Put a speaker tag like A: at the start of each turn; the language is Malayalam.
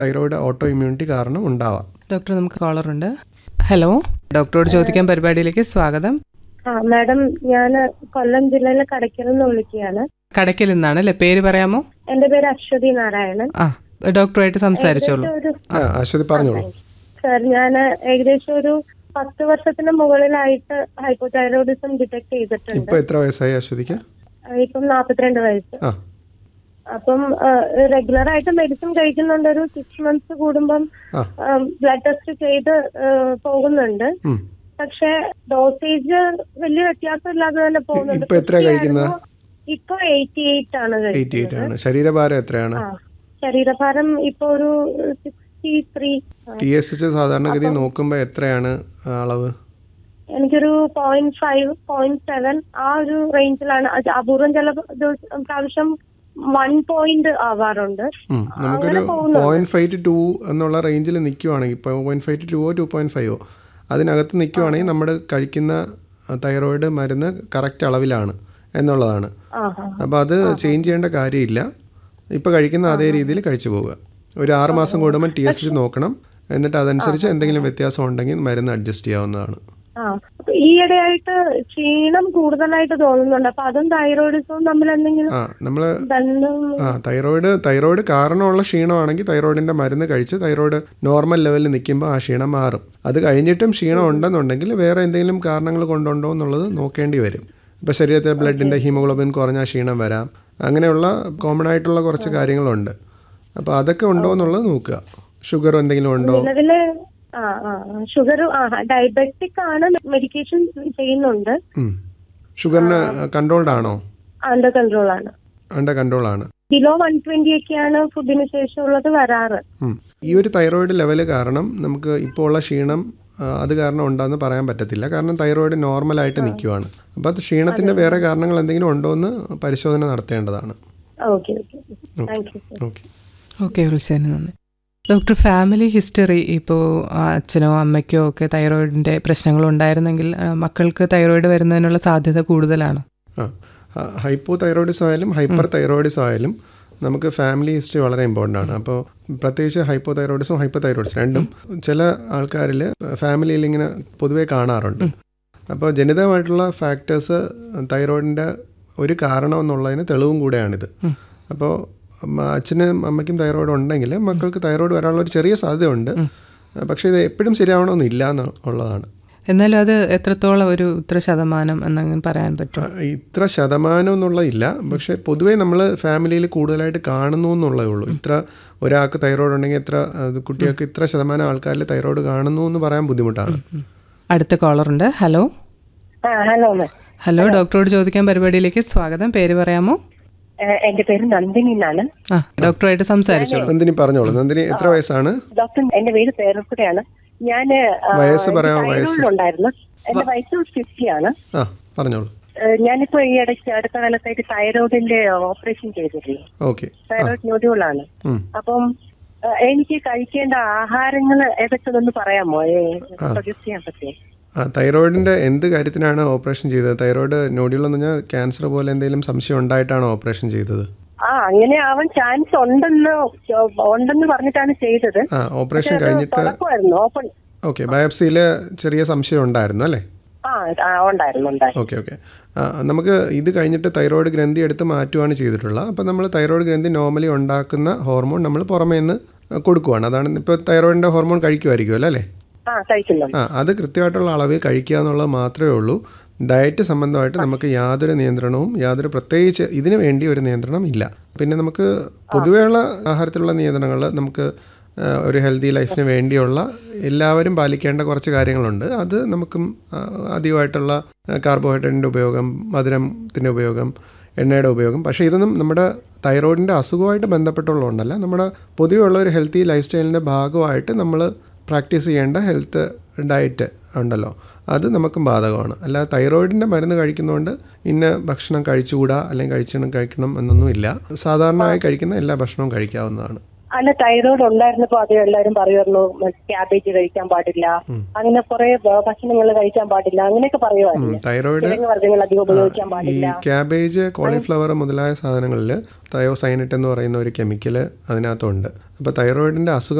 A: തൈറോയിഡ് ഓട്ടോ ഇമ്മ്യൂണിറ്റി കാരണം ഉണ്ടാവാം
B: ഡോക്ടർ നമുക്ക് കോളറുണ്ട് ഹലോ ഡോക്ടറോട് ചോദിക്കാൻ പരിപാടിയിലേക്ക് സ്വാഗതം
C: ആ മാഡം ഞാൻ കൊല്ലം ജില്ലയിലെ കടയ്ക്കൽ നിന്ന് വിളിക്കുകയാണ്
B: കടയ്ക്കൽ നിന്നാണ് അല്ലേ പേര് പറയാമോ
C: എന്റെ പേര് അശ്വതി നാരായണൻ
B: ആ ഡോക്ടറായിട്ട് സംസാരിച്ചോളൂ
C: ഏകദേശം ഒരു
A: ആ അശ്വതി പറഞ്ഞോളൂ
C: സർ ഞാൻ ഏകദേശം ഒരു പത്ത് വർഷത്തിന് മുകളിലായിട്ട് ഹൈപ്പോതൈറോയിഡിസം ഡിറ്റക്ട് ചെയ്തിട്ടുണ്ട്
A: ഇപ്പൊ എത്ര വയസ്സായി അശ്വതിക്ക്
C: ആ, ഇപ്പം നാൽപ്പത്തിരണ്ട് വയസ്സ്
A: ആ
C: അപ്പം റെഗുലർ ആയിട്ട് മെഡിസിൻ കഴിക്കുന്നുണ്ട് ഒരു സിക്സ് മന്ത്സ് കൂടുമ്പം
A: ആ
C: ബ്ലഡ് ടെസ്റ്റ് ചെയ്ത് ആ, പോകുന്നുണ്ട്
A: ഉം.
C: പക്ഷെ ഡോസേജ് വലിയ വ്യത്യാസമില്ലാതെ തന്നെ പോകുന്നുണ്ട്
A: ഇപ്പൊ എത്രയാ കഴിക്കുന്നത്?
C: ഇപ്പൊ എയ്റ്റി എയ്റ്റ് ആണ്
A: എയ്റ്റി എയ്റ്റ്
C: കഴിക്കുന്നത്
A: ആണ് ശരീരഭാരം എത്രയാണ്
C: ആ ശരീരഭാരം ഇപ്പൊ ഒരു sixty three
A: T S H സാധാരണഗതി നോക്കുമ്പോൾ എത്രയാണ് ആ അളവ്
C: എനിക്കൊരു പോയിന്റ് ഫൈവ് പോയിന്റ് സെവൻ ആ ഒരു റേഞ്ചിലാണ് അത് അപൂർവം ചില ദിവസം പ്രാവശ്യം വൺ പോയിന്റ് ആവാറുണ്ട്
A: ഉം. നമുക്കൊരു
C: അങ്ങനെ പോകുന്നുണ്ട്.
A: പോയിന്റ് ഫൈവ് ടു ടു എന്നുള്ള റേഞ്ചിൽ നിൽക്കുവാണെങ്കിൽ ഇപ്പോൾ പോയിന്റ് ഫൈവ് ടു ടുവോ ടു പോയിന്റ് ഫൈവോ അതിനകത്ത് നിൽക്കുവാണെങ്കിൽ നമ്മൾ കഴിക്കുന്ന തൈറോയിഡ് മരുന്ന് കറക്റ്റ് അളവിലാണ് എന്നുള്ളതാണ്
C: ആ ആ
A: അപ്പോൾ അത് ചേഞ്ച് ചെയ്യേണ്ട കാര്യമില്ല ഇപ്പോൾ കഴിക്കുന്ന അതേ രീതിയിൽ കഴിച്ചു പോവുക ഒരു ആറ് മാസം കൂടുമ്പോൾ ടി എസ് നോക്കണം എന്നിട്ട് അതനുസരിച്ച് എന്തെങ്കിലും വ്യത്യാസം ഉണ്ടെങ്കിൽ മരുന്ന് അഡ്ജസ്റ്റ് ചെയ്യാവുന്നതാണ്
C: ആ അപ്പൊ ഈയിടെയായിട്ട് ക്ഷീണം കൂടുതലായിട്ട് തോന്നുന്നുണ്ട് അപ്പൊ അതും തൈറോയിഡിസവും തമ്മിൽ എന്തെങ്കിലും
A: ആ നമ്മൾ
C: ബന്ധം
A: ആ തൈറോയിഡ് തൈറോയിഡ് കാരണമുള്ള ക്ഷീണമാണെങ്കിൽ തൈറോയിഡിൻ്റെ മരുന്ന് കഴിച്ച് തൈറോയിഡ് നോർമൽ ലെവലിൽ നിൽക്കുമ്പോൾ ആ ക്ഷീണം മാറും അത് കഴിഞ്ഞിട്ടും ക്ഷീണം ഉണ്ടെന്നുണ്ടെങ്കിൽ വേറെ എന്തെങ്കിലും കാരണങ്ങൾ കൊണ്ടുണ്ടോ എന്നുള്ളത് നോക്കേണ്ടി വരും ഇപ്പോൾ ശരീരത്തിലെ ബ്ലഡിൻ്റെ ഹീമോഗ്ലോബിൻ കുറഞ്ഞ ക്ഷീണം വരാം അങ്ങനെയുള്ള കോമൺ ആയിട്ടുള്ള കുറച്ച് കാര്യങ്ങളുണ്ട് അപ്പോൾ അതൊക്കെ ഉണ്ടോ എന്നുള്ളത് നോക്കുക ഷുഗർ എന്തെങ്കിലും ഉണ്ടോ
C: നിലവില് ആ ആ ഷുഗർ ആ ഡയബറ്റിക് ആണ് മെഡിക്കേഷൻ ചെയ്യുന്നുണ്ട്
A: ഉം. ഷുഗറിന് കൺട്രോൾഡ് ആണോ
C: അണ്ടർ കൺട്രോൾ ആണ്
A: അണ്ടർ കൺട്രോൾ ആണ്
C: ബിലോ വൺ ട്വന്റി ഒക്കെയാണ് ഫുഡിന് ശേഷമുള്ളത് വരാറ്
A: ഉം. ഈ ഒരു തൈറോയിഡ് ലെവൽ കാരണം നമുക്ക് ഇപ്പോൾ ഉള്ള ക്ഷീണം ആ, അത് കാരണം ഉണ്ടെന്ന് പറയാൻ പറ്റത്തില്ല കാരണം തൈറോയിഡ് നോർമലായിട്ട് നിൽക്കുവാണ് അപ്പോൾ അത് ക്ഷീണത്തിൻ്റെ വേറെ കാരണങ്ങൾ എന്തെങ്കിലും ഉണ്ടോ എന്ന് പരിശോധന നടത്തേണ്ടതാണ്
C: okay okay thank you
A: okay
B: okay വിളിച്ചതിന് നന്ദി ഡോക്ടർ ഫാമിലി ഹിസ്റ്ററി ഇപ്പോൾ അച്ഛനോ അമ്മയ്ക്കോ ഒക്കെ തൈറോയിഡിൻ്റെ പ്രശ്നങ്ങൾ ഉണ്ടായിരുന്നെങ്കിൽ ആ, മക്കൾക്ക് തൈറോയിഡ് വരുന്നതിനുള്ള സാധ്യത കൂടുതലാണ്
A: ആ ഹൈപ്പോ തൈറോയിഡിസം ആയാലും ഹൈപ്പർ തൈറോയിഡിസം ആയാലും നമുക്ക് ഫാമിലി ഹിസ്റ്ററി വളരെ ഇമ്പോർട്ടൻ്റ് ആണ് അപ്പോൾ പ്രത്യേകിച്ച് ഹൈപ്പോ തൈറോയിഡിസും ഹൈപ്പർ തൈറോയിഡിസും രണ്ടും ചില ആൾക്കാരിൽ ഫാമിലിയിൽ ഇങ്ങനെ പൊതുവേ കാണാറുണ്ട് അപ്പോൾ ജനിതകമായിട്ടുള്ള ഫാക്ടേഴ്സ് തൈറോയിഡിൻ്റെ ഒരു കാരണം എന്നുള്ളതിന് തെളിവും കൂടെയാണിത് അപ്പോൾ മ- അച്ഛനും അമ്മയ്ക്കും തൈറോയിഡ് ഉണ്ടെങ്കിൽ മക്കൾക്ക് തൈറോയിഡ് വരാനുള്ള ഒരു ചെറിയ സാധ്യതയുണ്ട് പക്ഷേ ഇത് എപ്പോഴും ശരിയാവണമെന്നില്ല എന്നുള്ളതാണ്
B: എന്നാലും അത് എത്രത്തോളം ഒരു ഇത്ര ശതമാനം എന്നങ്ങനെ പറയാൻ പറ്റും
A: ആ, ഇത്ര ശതമാനം എന്നുള്ളതില്ല പക്ഷെ പൊതുവേ നമ്മൾ ഫാമിലിയിൽ കൂടുതലായിട്ട് കാണുന്നു എന്നുള്ളതേ ഉള്ളൂ ഇത്ര ഒരാൾക്ക് തൈറോയ്ഡ് ഉണ്ടെങ്കിൽ ഇത്ര അത് കുട്ടികൾക്ക് ഇത്ര ശതമാനം ആൾക്കാരിൽ തൈറോയ്ഡ് കാണുന്നു എന്ന് പറയാൻ ബുദ്ധിമുട്ടാണ്
B: അടുത്ത കോളറുണ്ട് ഹലോ
C: ആ ഹലോ മാം
B: ഹലോ ഡോക്ടറോട് ചോദിക്കാൻ പരിപാടിയിലേക്ക് സ്വാഗതം പേര് പറയാമോ
C: എന്റെ പേര് നന്ദിനി എന്നാണ്
B: ആ ഡോക്ടറായിട്ട് സംസാരിച്ചോളൂ
A: നന്ദിനി പറഞ്ഞോളൂ നന്ദിനി എത്ര വയസ്സാണ്
C: ഡോക്ടർ എന്റെ പേര് പേരക്കുട്ടിയാണ് ഞാൻ
A: വയസ്സ് പറയാമോ, വയസ്സ്?
C: ഉണ്ടായിരുന്നു എന്റെ വയസ്സ് ഫിഫ്റ്റി ആണ്
A: ആ പറഞ്ഞോളൂ
C: ഏഹ് ഞാനിപ്പോ ഈ ഇടയ്ക്ക് അടുത്ത കാലത്തായിട്ട് തൈറോയിഡിന്റെ ഓപ്പറേഷൻ ചെയ്തിട്ടില്ല
A: ഓക്കെ
C: തൈറോയിഡ് ന്യൂഡ്യൂളാണ്
A: ഉം.
C: അപ്പം ഏഹ് എനിക്ക് കഴിക്കേണ്ട ആഹാരങ്ങൾ ഏതൊക്കെ പറയാമോ പ്രൊഡ്യൂസ് ചെയ്യാൻ പറ്റിയേ
A: ആ തൈറോയിഡിൻ്റെ എന്ത് കാര്യത്തിനാണ് ഓപ്പറേഷൻ ചെയ്തത് തൈറോയിഡ് നോഡ്യൂൾ എന്ന് പറഞ്ഞാൽ ക്യാൻസർ പോലെ എന്തെങ്കിലും സംശയം ഉണ്ടായിട്ടാണോ ഓപ്പറേഷൻ ചെയ്തത്
C: ആ അങ്ങനെ ആവാൻ ചാൻസ് ഉണ്ടെന്ന് ഉണ്ടെന്ന് പറഞ്ഞിട്ടാണ് ചെയ്തത്
A: ആ ഓപ്പറേഷൻ കഴിഞ്ഞിട്ട്
C: തുടക്കമായിരുന്നു ഓപ്പൺ
A: ഓക്കെ ബയോപ്സിയിൽ ചെറിയ സംശയം ഉണ്ടായിരുന്നു അല്ലേ
C: ആ ആ, ഉണ്ടായിരുന്നു ഉണ്ടായിരുന്നു
A: ഓക്കെ ഓക്കെ നമുക്ക് ഇത് കഴിഞ്ഞിട്ട് തൈറോയ്ഡ് ഗ്രന്ഥി എടുത്ത് മാറ്റുകയാണ് ചെയ്തിട്ടുള്ളത് അപ്പോൾ നമ്മൾ തൈറോയ്ഡ് ഗ്രന്ഥി നോർമലി ഉണ്ടാക്കുന്ന ഹോർമോൺ നമ്മൾ പുറമേ നിന്ന് കൊടുക്കുവാണ് അതാണ് ഇപ്പോൾ തൈറോയിഡിൻ്റെ ഹോർമോൺ കഴിക്കുമായിരിക്കുമല്ലോ അല്ലേ
C: ആ കഴിക്കുന്നുണ്ട്
A: ആ അത് കൃത്യമായിട്ടുള്ള അളവിൽ കഴിക്കുക എന്നുള്ളത് മാത്രമേ ഉള്ളൂ ഡയറ്റ് സംബന്ധമായിട്ട് നമുക്ക് യാതൊരു നിയന്ത്രണവും യാതൊരു പ്രത്യേകിച്ച് ഇതിനു വേണ്ടി ഒരു നിയന്ത്രണം ഇല്ല പിന്നെ നമുക്ക് പൊതുവെയുള്ള ആഹാരത്തിലുള്ള നിയന്ത്രണങ്ങൾ നമുക്ക് ആ, ഒരു ഹെൽത്തി ലൈഫിന് വേണ്ടിയുള്ള എല്ലാവരും പാലിക്കേണ്ട കുറച്ച് കാര്യങ്ങളുണ്ട് അത് നമുക്കും ആ, അധികമായിട്ടുള്ള കാർബോഹൈഡ്രേറ്റിൻ്റെ ഉപയോഗം മധുരത്തിൻ്റെ ഉപയോഗം എണ്ണയുടെ ഉപയോഗം പക്ഷേ ഇതൊന്നും നമ്മുടെ തൈറോയിഡിൻ്റെ അസുഖമായിട്ട് ബന്ധപ്പെട്ടുള്ളതുകൊണ്ടല്ല നമ്മുടെ പൊതുവെയുള്ള ഒരു ഹെൽത്തി ലൈഫ് സ്റ്റൈലിൻ്റെ ഭാഗമായിട്ട് നമ്മൾ പ്രാക്ടീസ് ചെയ്യേണ്ട ഹെൽത്ത് ഡയറ്റ് ഉണ്ടല്ലോ അത് നമുക്കും ബാധകമാണ് അല്ല തൈറോയിഡിൻ്റെ മരുന്ന് കഴിക്കുന്നതുകൊണ്ട് ഇന്ന ഭക്ഷണം കഴിച്ചുകൂടാ അല്ലെങ്കിൽ കഴിച്ചണം കഴിക്കണം എന്നൊന്നുമില്ല സാധാരണയായി കഴിക്കുന്ന എല്ലാ ഭക്ഷണവും കഴിക്കാവുന്നതാണ്
C: അല്ല തൈറോയ്ഡ് ഉണ്ടായിരുന്നപ്പോ അത് എല്ലാവരും പറയുമായിരുന്നു ക്യാബേജ് കഴിക്കാൻ പാടില്ല അങ്ങനെ കുറെ ഭക്ഷണങ്ങൾ കഴിക്കാൻ പാടില്ല അങ്ങനെയൊക്കെ പറയുമായിരുന്നു
A: തൈറോയിഡ്
C: കിഴങ്ങ് വർഗ്ഗങ്ങൾ അധികം ഉപയോഗിക്കാൻ
A: ഈ
C: പാടില്ല
A: ക്യാബേജ് കോളിഫ്ലവർ മുതലായ സാധനങ്ങളിൽ തയോസൈനറ്റ് എന്ന് പറയുന്ന ഒരു കെമിക്കൽ അതിനകത്തുണ്ട് അപ്പോൾ തൈറോയിഡിൻ്റെ അസുഖം